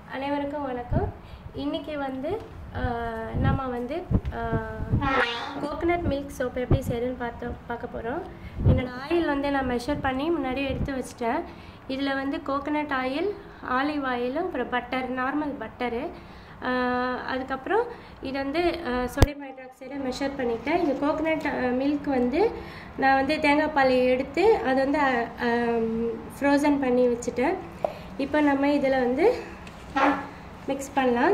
அனைவருக்கும் வணக்கம் இன்றைக்கி வந்து ஆஹ், நம்ம வந்து கோகனட் மில்க் சோப் எப்படி செய்யறதுன்னு பார்த்து பார்க்க போகிறோம் என்னோடய ஆயில் வந்து நான் மெஷர் பண்ணி முன்னாடியே எடுத்து வச்சிட்டேன் இதில் வந்து கோகனட் ஆயில் ஆலிவ் ஆயிலும் அப்புறம் பட்டர் நார்மல் பட்டரு அதுக்கப்புறம் இது வந்து சோடியம் ஹைட்ராக்சைடை மெஷர் பண்ணிட்டேன் இந்த கோகனட் மில்க் வந்து நான் வந்து தேங்காய் பால் எடுத்து அது வந்து ஃப்ரோசன் பண்ணி வச்சுட்டேன் இப்போ நம்ம இதில் வந்து மிக்ஸ் பண்ணலாம்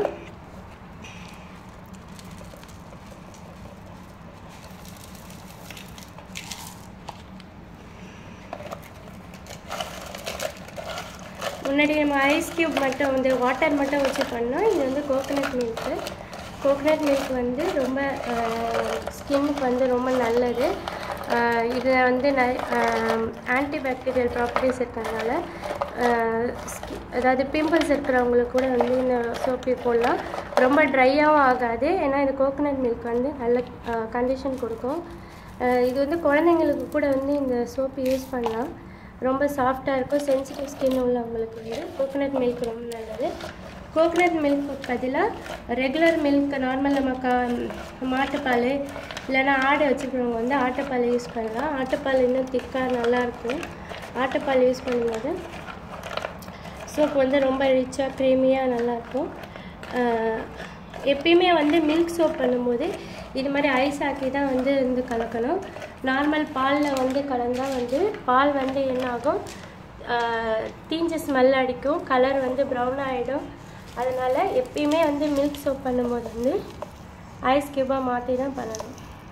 முன்னாடி நம்ம ஐஸ் க்யூப் மட்டும் வந்து வாட்டர் மட்டும் வச்சு பண்ணோம் இது வந்து கோகனட் மில்க்கு கோகனட் மில்க் வந்து ரொம்ப ஸ்கின்னுக்கு வந்து ரொம்ப நல்லது இதில் வந்து ஆன்டி பாக்டீரியல் ப்ராப்பர்ட்டிஸ் இருக்கிறதுனால ஆஹ் skin- அதாவது பிம்பிள்ஸ் இருக்கிறவங்களுக்கு கூட வந்து இந்த சோப்பி போடலாம் ரொம்ப ட்ரையாகவும் ஆகாது ஏன்னா இந்த கோகனட் மில்க் வந்து நல்ல கண்டிஷன் கொடுக்கும் ஆஹ் இது வந்து குழந்தைங்களுக்கு கூட வந்து இந்த சோப்பு யூஸ் பண்ணலாம் ரொம்ப சாஃப்டாக இருக்கும் சென்சிட்டிவ் ஸ்கின் உள்ளவங்களுக்கு வந்து கோகனட் மில்க் ரொம்ப நல்லது கோகனட் மில்க் பதிலாக ரெகுலர் மில்க் நார்மல் நம்ம கா மாட்டுப்பால் இல்லைன்னா ஆடை வச்சுக்கிறவங்க வந்து ஆட்டுப்பால் யூஸ் பண்ணலாம் ஆட்டுப்பால் இன்னும் திக்காக நல்லாயிருக்கும் ஆட்டுப்பால் யூஸ் பண்ணும்போது சோப் வந்து ரொம்ப ரிச்சாக க்ரீமியாக நல்லாயிருக்கும் ஆஹ் எப்பயுமே வந்து மில்க் சோப் பண்ணும்போது இது மாதிரி ஐஸ் ஆக்கி தான் வந்து வந்து கலக்கணும் நார்மல் பாலில் வந்து கலந்தால் வந்து பால் வந்து என்ன ஆகும் ஆஹ் தீஞ்ச ஸ்மெல் அடிக்கும் கலர் வந்து ப்ரௌன் ஆகிடும் அதனால் எப்பயுமே வந்து மில்க் சோப் பண்ணும்போது வந்து ஐஸ் க்யூபாக மாற்றி தான் பண்ணணும்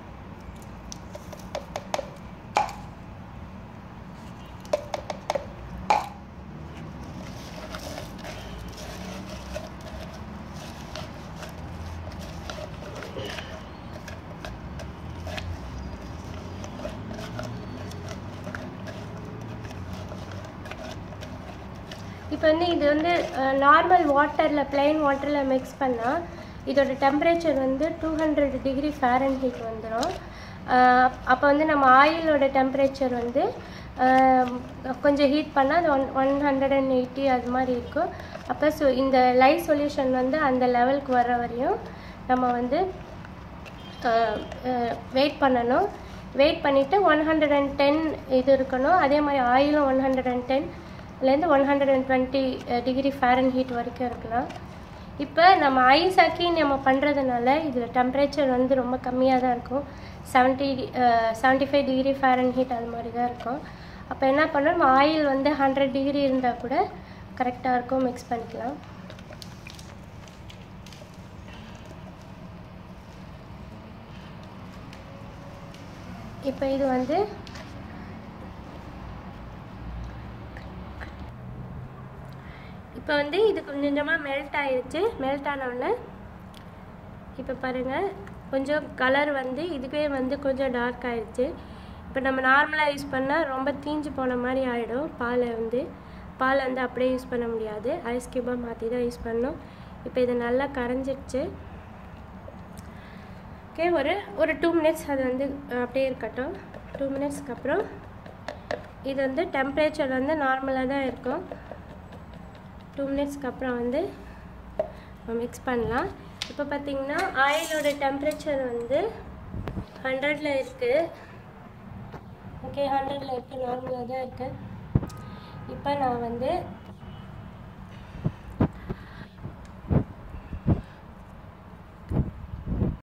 இப்போ வந்து இது வந்து நார்மல் வாட்டரில் plain வாட்டரில் மிக்ஸ் பண்ணால் இதோட டெம்பரேச்சர் வந்து two hundred degree Fahrenheit வந்துடும் அப்போ வந்து நம்ம ஆயிலோட டெம்பரேச்சர் வந்து ஆஹ், கொஞ்சம் ஹீட் பண்ணால் அது one one hundred and eighty அது மாதிரி இருக்கும் அப்போ ஸோ இந்த லைட் சொல்யூஷன் வந்து அந்த லெவலுக்கு வர வரையும் நம்ம வந்து வெயிட் பண்ணணும் வெயிட் பண்ணிவிட்டு ஒன் ஹண்ட்ரட் அண்ட் டென் இது இருக்கணும் அதே மாதிரி ஆயிலும் ஒன் ஹண்ட்ரட் அண்ட் டென்லேருந்து one hundred and twenty degree Fahrenheit வரைக்கும் இருக்கலாம் இப்போ நம்ம ஐஸ் ஆக்கி நம்ம பண்ணுறதுனால இதில் டெம்பரேச்சர் வந்து ரொம்ப கம்மியாக தான் இருக்கும் seventy seventy five degree Fahrenheit அது மாதிரி தான் இருக்கும் அப்போ என்ன பண்ணணும் நம்ம ஆயில் வந்து ஹண்ட்ரட் டிகிரி இருந்தால் கூட கரெக்டாக இருக்கும் மிக்ஸ் பண்ணிக்கலாம் இப்போ இது வந்து இப்போ வந்து இது கொஞ்சம் கொஞ்சமாக மெல்ட் ஆயிருச்சு மெல்ட் ஆனவுடனே இப்போ பாருங்கள் கொஞ்சம் கலர் வந்து இதுவே வந்து கொஞ்சம் டார்க் ஆயிடுச்சு இப்போ நம்ம நார்மலாக யூஸ் பண்ணால் ரொம்ப தீஞ்சு போன மாதிரி ஆகிடும் பாலை வந்து பால் வந்து அப்படியே யூஸ் பண்ண முடியாது ஐஸ் க்யூபாக மாற்றி தான் யூஸ் பண்ணணும் இப்போ இது நல்லா கரைஞ்சிடுச்சு ஓகே ஒரு ஒரு டூ மினிட்ஸ் அது வந்து அஹ், அப்படியே இருக்கட்டும் டூ மினிட்ஸ்க்கு அப்புறம் இது வந்து டெம்பரேச்சர் வந்து நார்மலாக தான் இருக்கும் டூ மினிட்ஸ்க்கு அப்புறம் வந்து மிக்ஸ் பண்ணலாம் இப்போ பார்த்தீங்கன்னா ஆயிலோட டெம்பரேச்சர் வந்து ஹண்ட்ரடில் இருக்குது ஓகே ஹண்ட்ரடில் இருக்குது நார்மலாக தான் இருக்குது இப்போ நான் வந்து